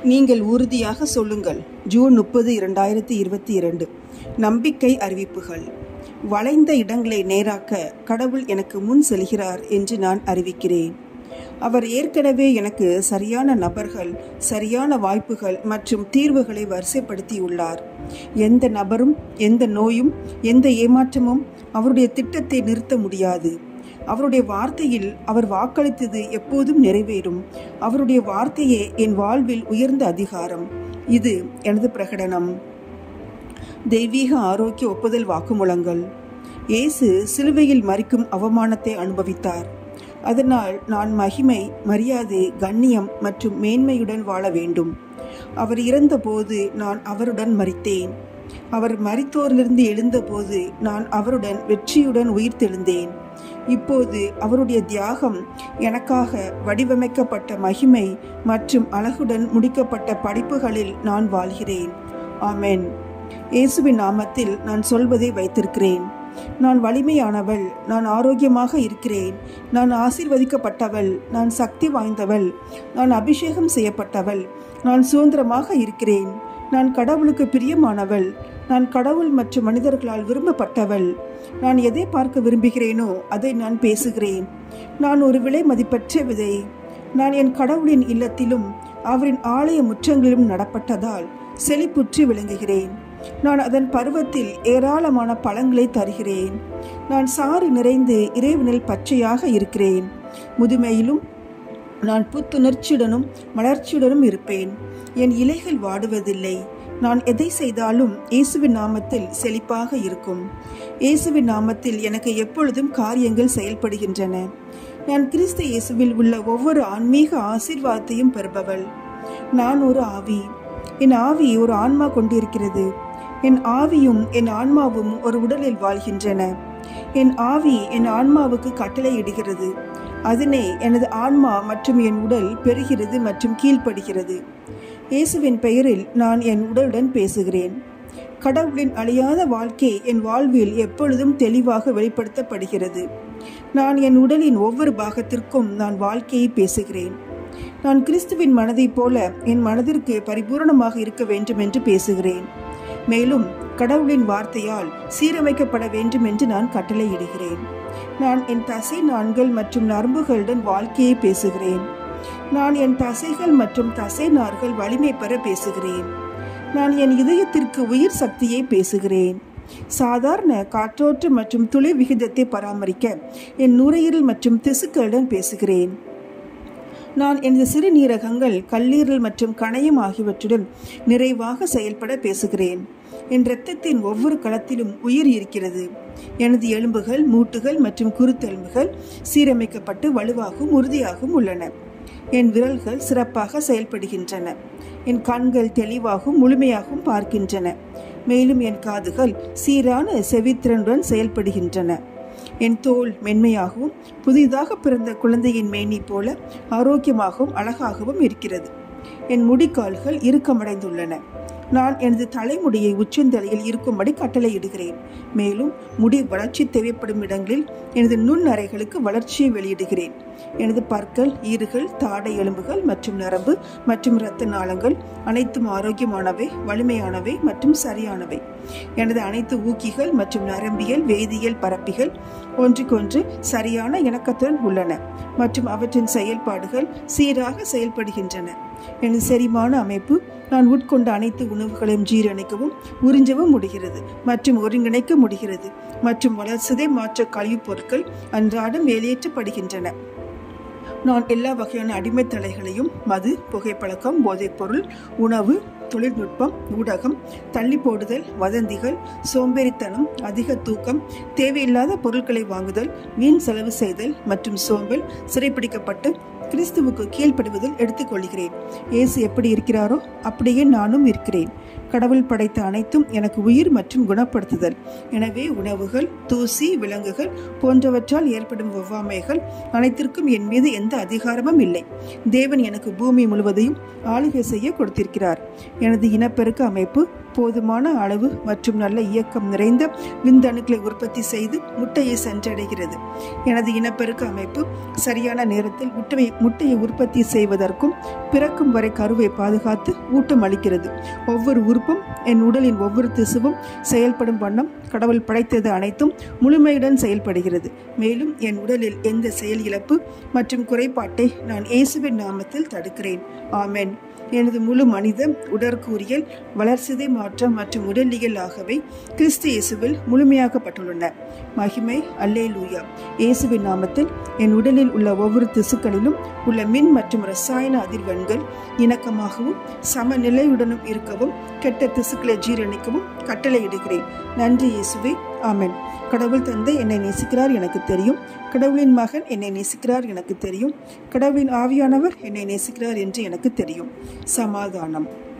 நீங்கள் உறுதியாக சொல்லுங்கள் ஜூன் முப்பது இரண்டாயிரத்தி இருபத்தி இரண்டு நம்பிக்கை அறிவிப்புகள் வளைந்த இடங்களை நேராக்க கடவுள் எனக்கு முன் செல்கிறார் என்று நான் அறிவிக்கிறேன் அவர் ஏற்கனவே எனக்கு சரியான நபர்கள் சரியான வாய்ப்புகள் மற்றும் தீர்வுகளை வரிசைப்படுத்தியுள்ளார் எந்த நபரும் எந்த நோயும் எந்த ஏமாற்றமும் அவருடைய திட்டத்தை நிறுத்த முடியாது அவருடைய வார்த்தையில் அவர் வாக்களித்தது எப்போதும் நிறைவேறும் அவருடைய வார்த்தையே என் வாழ்வில் உயர்ந்த அதிகாரம் இது எனது பிரகடனம் தெய்வீக ஆரோக்கிய ஒப்புதல் வாக்குமூலங்கள் இயேசு சிலுவையில் மறிக்கும் அவமானத்தை அனுபவித்தார் அதனால் நான் மகிமை மரியாதை கண்ணியம் மற்றும் மேன்மையுடன் வாழ வேண்டும் அவர் இறந்தபோது நான் அவருடன் மறித்தேன் அவர் மரித்தோரிலிருந்து எழுந்தபோது நான் அவருடன் வெற்றியுடன் உயிர்த்தெழுந்தேன் இப்போது அவருடைய தியாகம் எனக்காக வடிவமைக்கப்பட்ட மகிமை மற்றும் அழகுடன் முடிக்கப்பட்ட படிப்புகளில் நான் வாழ்கிறேன் ஆமென் இயேசுவின் நாமத்தில் நான் சொல்வதை வைத்திருக்கிறேன் நான் வலிமையானவள் நான் ஆரோக்கியமாக இருக்கிறேன் நான் ஆசீர்வதிக்கப்பட்டவள் நான் சக்தி வாய்ந்தவள் நான் அபிஷேகம் செய்யப்பட்டவள் நான் சுதந்திரமாக இருக்கிறேன் நான் கடவுளுக்கு பிரியமானவள் நான் கடவுள் மற்றும் மனிதர்களால் விரும்பப்பட்டவள் நான் எதை பார்க்க விரும்புகிறேனோ அதை நான் பேசுகிறேன் நான் ஒரு விலை மதிப்பற்ற விதை நான் என் கடவுளின் இல்லத்திலும் அவரின் ஆலய முற்றங்களிலும் நடப்பட்டதால் செழிப்புற்று விளங்குகிறேன் நான் அதன் பருவத்தில் ஏராளமான பழங்களை தருகிறேன் நான் சாறு நிறைந்து இறைவனில் பச்சையாக இருக்கிறேன் முதுமையிலும் நான் புத்துணர்ச்சியுடனும் மலர்ச்சியுடனும் இருப்பேன் என் இலைகள் வாடுவதில்லை நான் எதை செய்தாலும் இயேசுவின் நாமத்தில் செழிப்பாக இருக்கும் இயேசுவின் நாமத்தில் எனக்கு எப்பொழுதும் காரியங்கள் செயல்படுகின்றன நான் கிறிஸ்து இயேசுவில் உள்ள ஒவ்வொரு ஆன்மீக ஆசீர்வாதத்தையும் பெறுபவள் நான் ஒரு ஆவி என் ஆவி ஒரு ஆன்மா கொண்டிருக்கிறது என் ஆவியும் என் ஆன்மாவும் ஒரு உடலில் வாழ்கின்றன என் ஆவி என் ஆன்மாவுக்கு கட்டளையிடுகிறது அதனை எனது ஆன்மா மற்றும் என் உடல் பெறுகிறது மற்றும் கீழ்ப்படுகிறது இயேசுவின் பெயரில் நான் என் உடலுடன் பேசுகிறேன் கடவுளின் அழியாத வாழ்க்கை என் வாழ்வில் எப்பொழுதும் தெளிவாக வெளிப்படுத்தப்படுகிறது நான் என் உடலின் ஒவ்வொரு பாகத்திற்கும் நான் வாழ்க்கையை பேசுகிறேன் நான் கிறிஸ்துவின் மனதைப் போல என் மனதிற்கு பரிபூரணமாக இருக்க வேண்டும் என்று பேசுகிறேன் மேலும் கடவுளின் வார்த்தையால் சீரமைக்கப்பட வேண்டும் என்று நான் கட்டளையிடுகிறேன் நான் என் தசை நான்கள் மற்றும் நரம்புகளுடன் வாழ்க்கையை பேசுகிறேன் நான் என் தசைகள் மற்றும் தசை நார்கள் வலிமை பெற பேசுகிறேன் நான் என் இதயத்திற்கு உயிர் சக்தியை பேசுகிறேன் சாதாரண காற்றோற்று மற்றும் துளை விகிதத்தை பராமரிக்க என் நுரையீரல் மற்றும் திசுக்களுடன் பேசுகிறேன் நான் எனது சிறுநீரகங்கள் கல்லீரல் மற்றும் கணையம் ஆகியவற்றுடன் நிறைவாக செயல்பட பேசுகிறேன் என் இரத்தத்தின் ஒவ்வொரு களத்திலும் உயிர் இருக்கிறது எனது எலும்புகள் மூட்டுகள் மற்றும் குருத்தெலும்புகள் சீரமைக்கப்பட்டு வலுவாகவும் உறுதியாகவும் உள்ளன என் விரல்கள் சிறப்பாக செயல்படுகின்றன என் கண்கள் தெளிவாகவும் முழுமையாகவும் பார்க்கின்றன மேலும் என் காதுகள் சீரான செவித்திறனுடன் செயல்படுகின்றன என் தோல் மென்மையாகவும் புதிதாக பிறந்த குழந்தையின் மேனி போல ஆரோக்கியமாகவும் அழகாகவும் இருக்கிறது என் முடிக்கால்கள் இறுக்கமடைந்துள்ளன நான் எனது தலைமுடியை உச்சந்தலையில் இருக்கும்படி கட்டளையிடுகிறேன் மேலும் முடி வளர்ச்சி தேவைப்படும் இடங்களில் எனது நுண்ணறைகளுக்கு வளர்ச்சியை வெளியிடுகிறேன் எனது பற்கள் ஈறுகள் தாடை எலும்புகள் மற்றும் நரம்பு மற்றும் இரத்த நாளங்கள் அனைத்தும் ஆரோக்கியமானவை வலிமையானவை மற்றும் சரியானவை எனது அனைத்து ஊக்கிகள் மற்றும் நரம்பியல் வேதியியல் பரப்பிகள் ஒன்றுக்கொன்று சரியான இணக்கத்துடன் உள்ளன மற்றும் அவற்றின் செயல்பாடுகள் சீராக செயல்படுகின்றன எனது செரிமான அமைப்பு நான் உட்கொண்ட அனைத்து உணவுகளையும் ஜீரணிக்கவும் உறிஞ்சவும் முடிகிறது மற்றும் ஒருங்கிணைக்க முடிகிறது மற்றும் வளர்ச்சிதை மாற்ற கழிவுப் பொருட்கள் அன்றாடம் வெளியேற்றப்படுகின்றன நான் எல்லா வகையான அடிமைத்தலைகளையும் மது புகைப்பழக்கம் போதைப்பொருள் உணவு தொழில்நுட்பம் ஊடகம் தள்ளி போடுதல் வதந்திகள் சோம்பேறித்தனம் அதிக தூக்கம் தேவையில்லாத பொருட்களை வாங்குதல் வீண் செலவு செய்தல் மற்றும் சோம்பல் சிறைப்பிடிக்கப்பட்டு கிறிஸ்துவுக்கு கீழ்ப்படுவதில் எடுத்துக்கொள்கிறேன் இயேசு எப்படி இருக்கிறாரோ அப்படியே நானும் இருக்கிறேன் கடவுள் படைத்த அனைத்தும் எனக்கு உயிர் மற்றும் குணப்படுத்துதல் எனவே உணவுகள் தூசி விலங்குகள் போன்றவற்றால் ஏற்படும் ஒவ்வாமைகள் அனைத்திற்கும் என் மீது எந்த அதிகாரமும் இல்லை தேவன் எனக்கு பூமி முழுவதையும் ஆளுகை செய்ய கொடுத்திருக்கிறார் எனது இனப்பெருக்க அமைப்பு போதுமான அளவு மற்றும் நல்ல இயக்கம் நிறைந்த விந்தணுக்களை உற்பத்தி செய்து முட்டையை சென்றடைகிறது எனது இனப்பெருக்க அமைப்பு சரியான நேரத்தில் முட்டையை முட்டையை உற்பத்தி செய்வதற்கும் பிறக்கும் வரை கருவை பாதுகாத்து ஊட்டம் அளிக்கிறது ஒவ்வொரு உறுப்பும் என் உடலின் ஒவ்வொரு திசுவும் செயல்படும் வண்ணம் கடவுள் படைத்தது அனைத்தும் முழுமையுடன் செயல்படுகிறது மேலும் என் உடலில் எந்த செயல் இழப்பு மற்றும் குறைபாட்டை நான் இயேசுவின் நாமத்தில் தடுக்கிறேன் ஆமென் எனது முழு மனித உடற்கூறியல் வளர்சிதை மாற்றம் மற்றும் உடலியல் ஆகவே கிறிஸ்து இயேசுவில் முழுமையாக்கப்பட்டுள்ளன மகிமை அல்லே லூயா இயேசுவின் நாமத்தில் என் உடலில் உள்ள ஒவ்வொரு திசுக்களிலும் உள்ள மின் மற்றும் ரசாயன அதிர்வெண்கள் இணக்கமாகவும் சமநிலையுடனும் இருக்கவும் கெட்ட திசுக்களை ஜீரணிக்கவும் கட்டளையிடுகிறேன் நன்றி இயேசுவே ஆமென் கடவுள் தந்தை என்னை நேசிக்கிறார் எனக்கு தெரியும் கடவுளின் மகன் என்னை நேசிக்கிறார் எனக்கு தெரியும் கடவுளின் ஆவியானவர் என்னை நேசிக்கிறார் என்று எனக்கு தெரியும் சமாதானம்